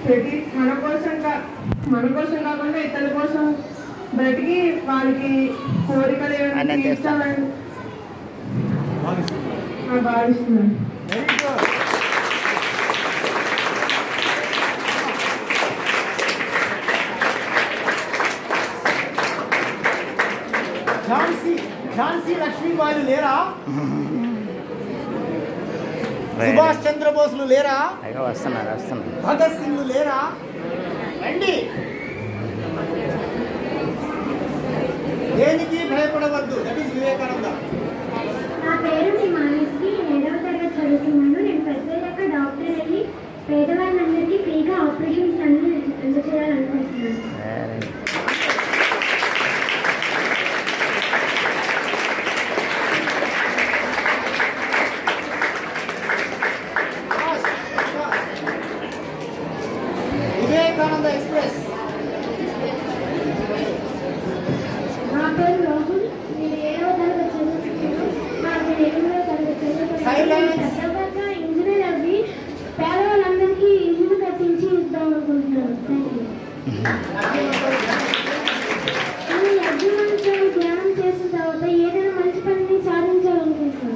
ప్రతి మన కోసం కా- మన కోసం కాకుండా ఇతరుల కోసం బ్రతికి వాళ్ళకి కోరికలు ఏమైనా ఆయన చేస్తా. తీర్చాలని ఆ, భావిస్తున్నాను వెరీ గుడ్ ఝాన్సీ ఝాన్సీ లక్ష్మీబాయిలు లేరా సుభాష్ చంద్రబోస్లు లేరా అయ్యో వస్తున్నారు వస్తున్నారు భగత్ సింగ్ లేరా రండి దేనికి భయపడవద్దు దట్ ఈస్ వివేకానంద నా పేరు మీ మానస్కి ఏడవ తరగతి చదువుతున్నాను నేను పెద్దయ్యాక డాక్టర్ అయ్యి పేదవాళ్ళందరికీ ఫ్రీగా ఆపరేషన్స్ అన్ని అందజేయాలనుకుంటున్నాను వెరీ వివేకానంద ఎక్స్ప్రెస్ నా పేరు రాహుల్ నేను ఏడవ తరగతి చదువుతున్నాను నాకు ఎనిమిదవ తరగతి చదువుతున్నాను నేను పెద్దవాళ్ళ ఇంజనీర్ అవ్వి పేదవాళ్ళందరికీ ఇల్లు కట్టించి ఇద్దాం అనుకుంటున్నాను థ్యాంక్ యూ నేను అభిమానించాలి ధ్యానం చేసిన తర్వాత ఏదైనా మంచి పనిని సాధించాలనుకుంటున్నాను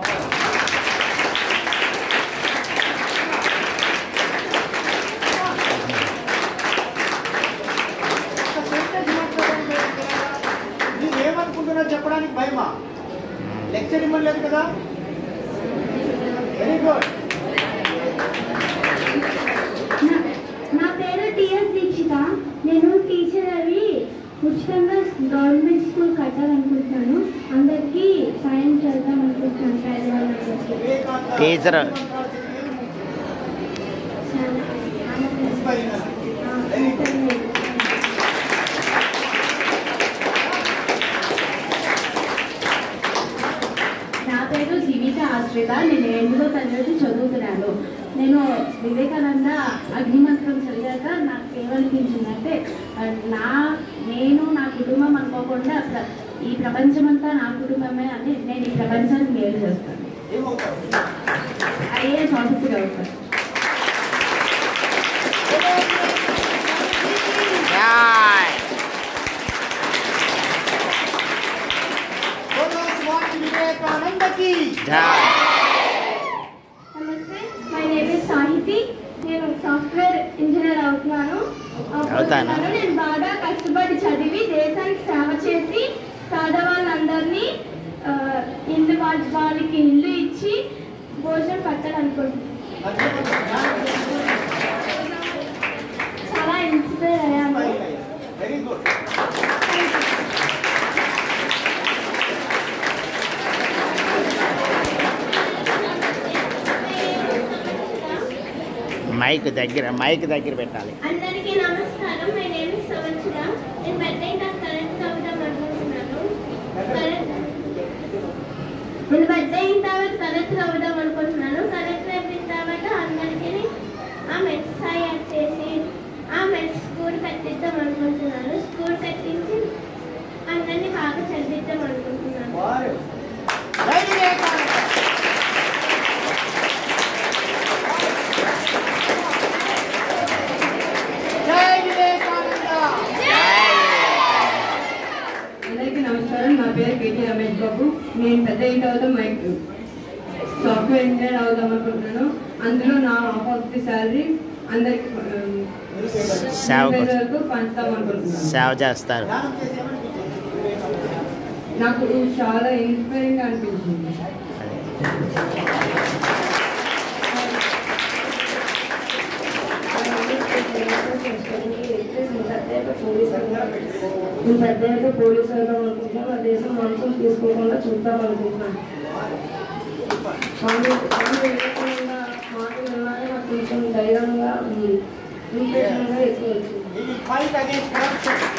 మీరు ఏమనుకుంటున్నారు చెప్పడానికి భయమా లెక్చర్ ఇవ్వలేదు కదా వెరీ గుడ్ నా- నా పేరు టిఎస్ దీక్షిత నేను టీచర్ అవి ఉచితంగా గవర్నమెంట్ స్కూల్ కట్టాలనుకుంటున్నాను అందరికీ సాయం చేద్దాం అనుకుంటున్నాను పేదవాళ్ళందరికీ వివేకానంద టీచర్. చాలా ఆనందంగా. ఆ, కృతజ్ఞతలు. నా పేరు జీవిత ఆశ్రిత నేను ఎనిమిదో తరగతి చదువుతున్నాను నేను వివేకానంద అగ్నిమంత్రం చదివాక నాకు ఏమనిపించిందంటే ఆ, నా నేను నా కుటుంబం అనుకోకుండా ప్ర- ఈ ప్రపంచమంతా నా కుటుంబమే అని నేను ఈ ప్రపంచానికి మేలు చేస్తాను ఏమవుతారు ఐఏఎస్ ఆఫీసర్ అవుతాను జై బోలో స్వామి వివేకానందకి జై నమస్తే మై నేమ్ ఇస్ సాహితి నేను సాఫ్ట్వేర్ ఇంజనీర్ అవుతున్నాను అవుతానా? నేను బాగా కష్టపడి చదివి దేశానికి సేవ చేసి పేదవాళ్ళందరినీ ఆ, ఇల్లు వాళ్ళ వాళ్ళకి ఇల్లు ఇచ్చి భోజనం పెట్టాలనుకుంటున్నాను చాలా ఇన్స్పైర్ అయ్యాను వెరీ గుడ్ మైక్ దగ్గర మైక్ దగ్గర పెట్టాలి అందరికీ నమస్కారం మై నేమ్ ఇస్ సంవత్సర నేను పెద్ద నాకు కరెక్ట్ అవుదాం అనుకుంటున్నాను కరెక్ట్ నేను పెద్ద అయిన తర్వాత కరెక్ట్ అవుదాం అనుకుంటున్నాను కరెక్ట్ అయిపోయిన తర్వాత అందరికీ ఆ మెట్స్ తయారు చేసి ఆ మెట్స్ స్కూల్ కట్టిద్దాం అనుకుంటున్నాను స్కూల్ కట్టించి అందరినీ బాగా చదివిద్దాం అనుకుంటున్నాను వారు జై వివేకానంద జై వివేకానంద అందరికీ నమస్కారం నా పేరు కేటీ రమేష్ బాబు నేను పెద్ద ఇంటి అవుతాం మైక్ సాఫ్ట్వేర్ ఇంజనీర్ అవుదాం అనుకుంటున్నాను అందులో నా హాఫ్ ఆఫ్ ది శాలరీ అందరికి సేవ కోసం. వరకు పంచుతాం అనుకుంటున్నాను సేవ చేస్తారు ధ్యానం చేసి ఏమనిపించింది వివేకానంద నాకు చాలా ఇన్స్పైరింగ్ అనిపించింది నేను పెద్దయ్యాక పోలీస్ అవుదాం అనుకుంటున్నాను నా దేశం మనుషులు తీసుకోకుండా చూద్దాం అనుకుంటున్నాను స్వామి స్వామి వివేకానంద మాటలు విన్నాక నాకు కొంచెం ధైర్యంగా ఉంది ఇన్స్పిరేషన్గా ఎక్కువ వచ్చింది We will fight against corruption.